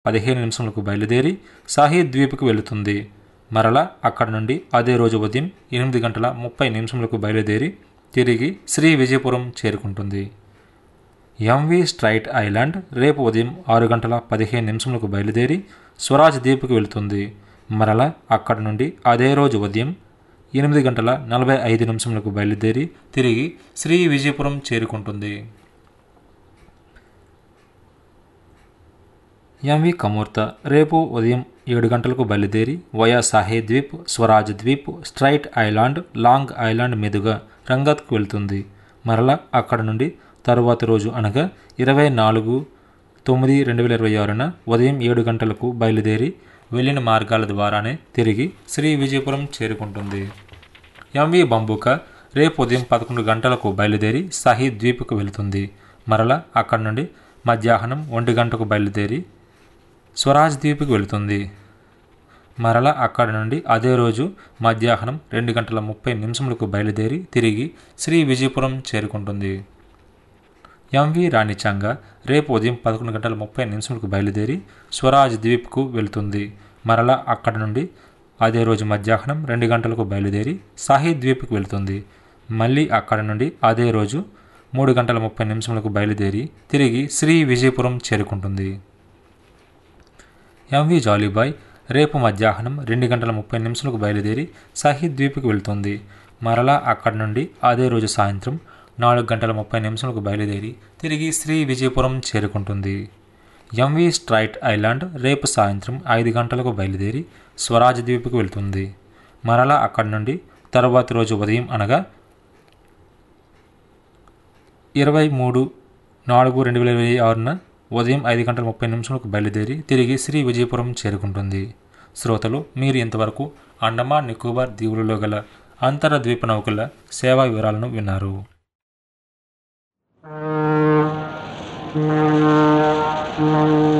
పదిహేను నిమిషములకు బయలుదేరి సాహీ ద్వీప్కు వెళుతుంది మరలా అక్కడ నుండి అదే రోజు ఉదయం ఎనిమిది గంటల ముప్పై నిమిషములకు బయలుదేరి తిరిగి శ్రీ విజయపురం చేరుకుంటుంది ఎంవి స్ట్రైట్ ఐలాండ్ రేపు ఉదయం ఆరు గంటల పదిహేను నిమిషములకు బయలుదేరి స్వరాజ్ ద్వీప్కు వెళుతుంది మరలా అక్కడ నుండి అదే రోజు ఉదయం ఎనిమిది గంటల నలభై ఐదు నిమిషములకు బయలుదేరి తిరిగి శ్రీ విజయపురం చేరుకుంటుంది ఎంవి కమూర్త రేపు ఉదయం ఏడు గంటలకు బయలుదేరి via Shaheed Dweep Swaraj Dweep strait island long island మీదుగా రంగత్కు వెళ్తుంది మరలా అక్కడ నుండి తరువాతి రోజు అనగా ఇరవై నాలుగు తొమ్మిది రెండు వేల ఇరవై ఆరున ఉదయం ఏడు గంటలకు బయలుదేరి వెళ్ళిన మార్గాల ద్వారానే తిరిగి శ్రీ విజయపురం చేరుకుంటుంది ఎంవి బంబుక రేపు ఉదయం పదకొండు గంటలకు బయలుదేరి సాహీ ద్వీప్కు వెళుతుంది మరలా అక్కడ నుండి మధ్యాహ్నం ఒంటి గంటకు బయలుదేరి స్వరాజ్ ద్వీప్కి వెళుతుంది మరలా అక్కడ నుండి అదే రోజు మధ్యాహ్నం రెండు గంటల ముప్పై నిమిషములకు బయలుదేరి తిరిగి శ్రీ విజయపురం చేరుకుంటుంది ఎంవి రాణిచాంగ రేపు ఉదయం పదకొండు గంటల ముప్పై నిమిషములకు బయలుదేరి స్వరాజ్ ద్వీప్కు వెళుతుంది మరలా అక్కడ నుండి అదే రోజు మధ్యాహ్నం రెండు గంటలకు బయలుదేరి సాహీ ద్వీప్కి వెళుతుంది మళ్ళీ అక్కడ నుండి అదే రోజు మూడు గంటల ముప్పై నిమిషములకు బయలుదేరి తిరిగి శ్రీ విజయపురం చేరుకుంటుంది ఎంవి జాలీబాయ్ రేపు మధ్యాహ్నం రెండు గంటల ముప్పై నిమిషాలకు బయలుదేరి సాహిద్ ద్వీప్కి వెళ్తుంది మరలా అక్కడి నుండి అదే రోజు సాయంత్రం నాలుగు గంటల ముప్పై నిమిషాలకు బయలుదేరి తిరిగి శ్రీ విజయపురం చేరుకుంటుంది ఎంవి స్ట్రైట్ ఐలాండ్ రేపు సాయంత్రం ఐదు గంటలకు బయలుదేరి స్వరాజ్ ద్వీప్కి వెళ్తుంది మరలా అక్కడి నుండి తరువాతి రోజు ఉదయం అనగా ఇరవై మూడు నాలుగు రెండు వేల ఇరవై ఆరున ఉదయం ఐదు గంటల ముప్పై నిమిషాలకు బయలుదేరి తిరిగి శ్రీ విజయపురం చేరుకుంటుంది శ్రోతలు మీరు ఇంతవరకు అండమాన్ నికోబార్ దీవులలో గల అంతర ద్వీప నౌకల సేవా వివరాలను విన్నారు Thank you.